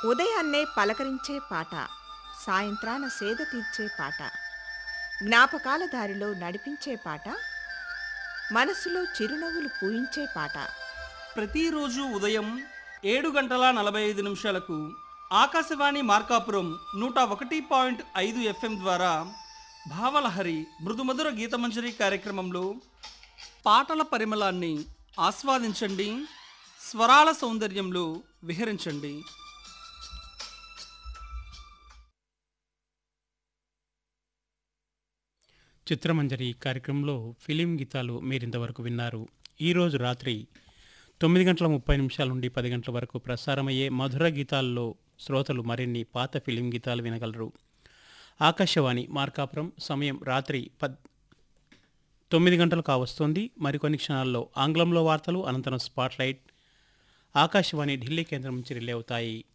ఉదయాన్నే పలకరించే పాట సాయంత్రాన సేద తీర్చే పాట జ్ఞాపకాల దారిలో నడిపించే పాట మనసులో చిరునవ్వులు పూయించే పాట ప్రతిరోజు ఉదయం ఏడు గంటల నలభై ఐదు నిమిషాలకు ఆకాశవాణి మార్కాపురం నూట ఒకటి పాయింట్ ఐదు ఎఫ్ఎం ద్వారా భావలహరి మృదుమధుర గీతమంజరి కార్యక్రమంలో పాటల పరిమళాన్ని ఆస్వాదించండి స్వరాల సౌందర్యంలో విహరించండి చిత్రమంజరి కార్యక్రమంలో ఫిలిం గీతాలు మీరింతవరకు విన్నారు ఈరోజు రాత్రి తొమ్మిది గంటల ముప్పై నిమిషాల నుండి పది గంటల వరకు ప్రసారమయ్యే మధుర గీతాల్లో శ్రోతలు మరిన్ని పాత ఫిలిం గీతాలు వినగలరు ఆకాశవాణి మార్కాపురం సమయం రాత్రి పద్ తొమ్మిది గంటలు కావస్తోంది మరికొన్ని క్షణాల్లో ఆంగ్లంలో వార్తలు అనంతరం స్పాట్లైట్ ఆకాశవాణి ఢిల్లీ కేంద్రం నుంచి రిలే అవుతాయి